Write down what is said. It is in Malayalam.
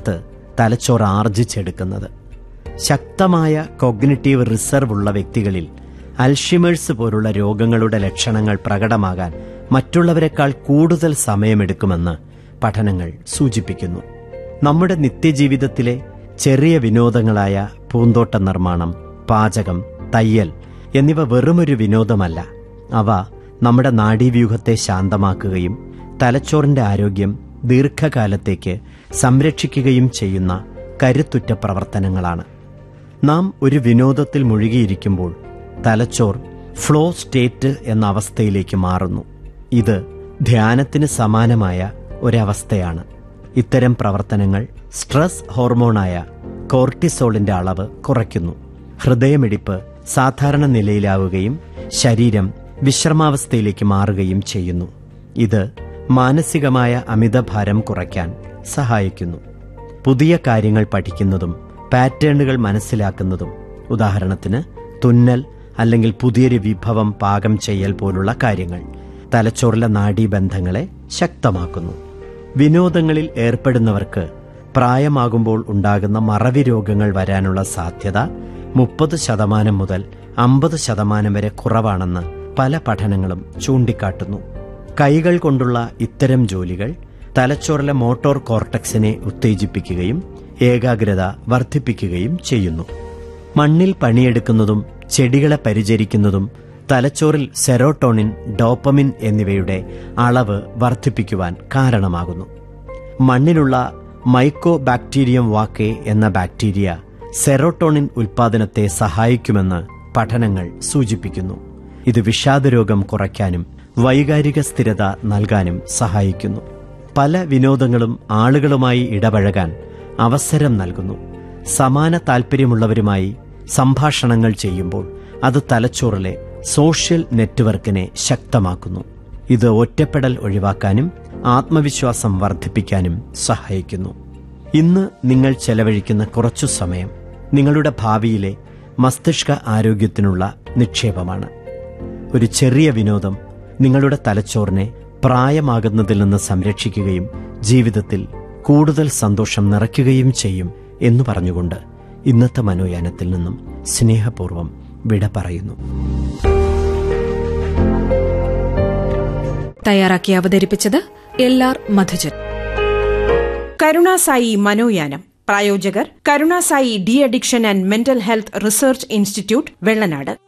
കാലത്ത് തലച്ചോറ് ആർജിച്ചെടുക്കുന്നത് ശക്തമായ കോഗ്നിറ്റീവ് റിസർവ് ഉള്ള വ്യക്തികളിൽ അൽഷിമേഴ്സ് പോലുള്ള രോഗങ്ങളുടെ ലക്ഷണങ്ങൾ പ്രകടമാകാൻ മറ്റുള്ളവരെക്കാൾ കൂടുതൽ സമയമെടുക്കുമെന്ന് പഠനങ്ങൾ സൂചിപ്പിക്കുന്നു നമ്മുടെ നിത്യജീവിതത്തിലെ ചെറിയ വിനോദങ്ങളായ പൂന്തോട്ട നിർമ്മാണം പാചകം തയ്യൽ എന്നിവ വെറുമൊരു വിനോദമല്ല അവ നമ്മുടെ നാഡീവ്യൂഹത്തെ ശാന്തമാക്കുകയും തലച്ചോറിന്റെ ആരോഗ്യം ദീർഘകാലത്തേക്ക് സംരക്ഷിക്കുകയും ചെയ്യുന്ന കരുത്തുറ്റ പ്രവർത്തനങ്ങളാണ് നാം ഒരു വിനോദത്തിൽ മുഴുകിയിരിക്കുമ്പോൾ തലച്ചോർ ഫ്ലോ സ്റ്റേറ്റ് എന്ന അവസ്ഥയിലേക്ക് മാറുന്നു ഇത് ധ്യാനത്തിന് സമാനമായ ഒരവസ്ഥയാണ് ഇത്തരം പ്രവർത്തനങ്ങൾ സ്ട്രെസ് ഹോർമോണായ കോർട്ടിസോളിന്റെ അളവ് കുറയ്ക്കുന്നു ഹൃദയമിടിപ്പ് സാധാരണ നിലയിലാവുകയും ശരീരം വിശ്രമാവസ്ഥയിലേക്ക് മാറുകയും ചെയ്യുന്നു ഇത് മാനസികമായ അമിതഭാരം കുറയ്ക്കാൻ സഹായിക്കുന്നു പുതിയ കാര്യങ്ങൾ പഠിക്കുന്നതും പാറ്റേണുകൾ മനസ്സിലാക്കുന്നതും ഉദാഹരണത്തിന് തുന്നൽ അല്ലെങ്കിൽ പുതിയൊരു വിഭവം പാകം ചെയ്യൽ പോലുള്ള കാര്യങ്ങൾ തലച്ചോറിലെ നാഡീബന്ധങ്ങളെ ശക്തമാക്കുന്നു വിനോദങ്ങളിൽ ഏർപ്പെടുന്നവർക്ക് പ്രായമാകുമ്പോൾ ഉണ്ടാകുന്ന മറവി രോഗങ്ങൾ വരാനുള്ള സാധ്യത മുപ്പത് ശതമാനം മുതൽ അമ്പത് ശതമാനം വരെ കുറവാണെന്ന് പല പഠനങ്ങളും ചൂണ്ടിക്കാട്ടുന്നു കൈകൾ കൊണ്ടുള്ള ഇത്തരം ജോലികൾ തലച്ചോറിലെ മോട്ടോർ കോർട്ടക്സിനെ ഉത്തേജിപ്പിക്കുകയും ഏകാഗ്രത വർദ്ധിപ്പിക്കുകയും ചെയ്യുന്നു മണ്ണിൽ പണിയെടുക്കുന്നതും ചെടികളെ പരിചരിക്കുന്നതും തലച്ചോറിൽ സെറോട്ടോണിൻ ഡോപ്പമിൻ എന്നിവയുടെ അളവ് വർദ്ധിപ്പിക്കുവാൻ കാരണമാകുന്നു മണ്ണിലുള്ള മൈക്കോ ബാക്ടീരിയം വാക്കെ എന്ന ബാക്ടീരിയ സെറോട്ടോണിൻ ഉൽപാദനത്തെ സഹായിക്കുമെന്ന് പഠനങ്ങൾ സൂചിപ്പിക്കുന്നു ഇത് വിഷാദരോഗം കുറയ്ക്കാനും വൈകാരിക സ്ഥിരത നൽകാനും സഹായിക്കുന്നു പല വിനോദങ്ങളും ആളുകളുമായി ഇടപഴകാൻ അവസരം നൽകുന്നു സമാന താൽപ്പര്യമുള്ളവരുമായി സംഭാഷണങ്ങൾ ചെയ്യുമ്പോൾ അത് തലച്ചോറിലെ സോഷ്യൽ നെറ്റ്വർക്കിനെ ശക്തമാക്കുന്നു ഇത് ഒറ്റപ്പെടൽ ഒഴിവാക്കാനും ആത്മവിശ്വാസം വർദ്ധിപ്പിക്കാനും സഹായിക്കുന്നു ഇന്ന് നിങ്ങൾ ചെലവഴിക്കുന്ന കുറച്ചു സമയം നിങ്ങളുടെ ഭാവിയിലെ മസ്തിഷ്ക ആരോഗ്യത്തിനുള്ള നിക്ഷേപമാണ് ഒരു ചെറിയ വിനോദം നിങ്ങളുടെ തലച്ചോറിനെ പ്രായമാകുന്നതിൽ നിന്ന് സംരക്ഷിക്കുകയും ജീവിതത്തിൽ കൂടുതൽ സന്തോഷം നിറയ്ക്കുകയും ചെയ്യും എന്ന് പറഞ്ഞുകൊണ്ട് ഇന്നത്തെ മനോയാനത്തിൽ നിന്നും സ്നേഹപൂർവ്വം വിട പറയുന്നു തയ്യാറാക്കി അവതരിപ്പിച്ചത് എൽ ആർ മധുജൻ കരുണാസായി മനോയാനം പ്രായോജകർ Karunasai de-addiction and mental health research institute Vellanad